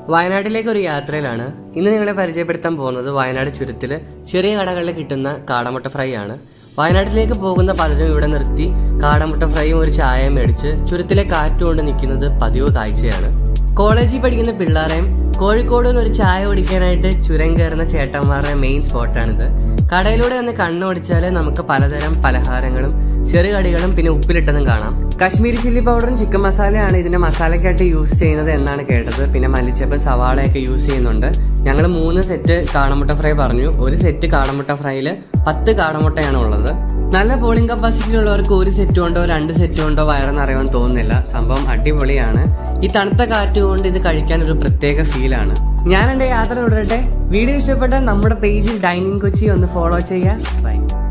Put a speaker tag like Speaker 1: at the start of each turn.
Speaker 1: വയനാട്ടിലേക്ക് ഒരു യാത്രയിലാണ് ഇന്ന് നിങ്ങളെ പരിചയപ്പെടുത്താൻ പോകുന്നത് വയനാട് ചുരത്തിൽ ചെറിയ കടകളിൽ കിട്ടുന്ന കാടമുട്ട ഫ്രൈ ആണ് വയനാട്ടിലേക്ക് പോകുന്ന പലരും ഇവിടെ നിർത്തി കാടമുട്ട ഫ്രൈയും ഒരു ചായയും മേടിച്ച് ചുരത്തിലെ കാറ്റുകൊണ്ട് നിൽക്കുന്നത് പതിവ് കാഴ്ചയാണ് കോളേജിൽ പഠിക്കുന്ന പിള്ളേരെയും കോഴിക്കോട് നിന്ന് ഒരു ചായ കുടിക്കാനായിട്ട് ചുരം കയറുന്ന ചേട്ടന്മാരുടെ മെയിൻ സ്പോട്ടാണിത് കടയിലൂടെ ഒന്ന് കണ്ണോടിച്ചാൽ നമുക്ക് പലതരം പലഹാരങ്ങളും ചെറുകടികളും പിന്നെ ഉപ്പിലിട്ടതും കാണാം കാശ്മീരി ചില്ലി പൗഡറും ചിക്കൻ മസാലയാണ് ഇതിന്റെ മസാലയ്ക്കായിട്ട് യൂസ് ചെയ്യുന്നത് എന്നാണ് കേട്ടത് പിന്നെ മല്ലിച്ചപ്പൻ സവാളയൊക്കെ യൂസ് ചെയ്യുന്നുണ്ട് ഞങ്ങൾ മൂന്ന് സെറ്റ് കാടമുട്ട ഫ്രൈ പറഞ്ഞു ഒരു സെറ്റ് കാടമുട്ട ഫ്രൈയിൽ പത്ത് കാടമുട്ടയാണ് ഉള്ളത് നല്ല പോളിംഗ് കപ്പാസിറ്റി ഉള്ളവർക്ക് ഒരു സെറ്റ് കൊണ്ടോ രണ്ട് സെറ്റ് കൊണ്ടോ വയറെന്നറിയാൻ തോന്നുന്നില്ല സംഭവം അടിപൊളിയാണ് ഈ തണുത്ത കാറ്റ് കൊണ്ട് ഇത് കഴിക്കാൻ ഒരു പ്രത്യേക ഫീലാണ് ഞാൻ എൻ്റെ യാത്ര തുടരട്ടെ വീഡിയോ ഇഷ്ടപ്പെട്ട നമ്മുടെ പേജിൽ ഡൈനിങ് കൊച്ചി ഒന്ന് ഫോളോ ചെയ്യുക ബൈ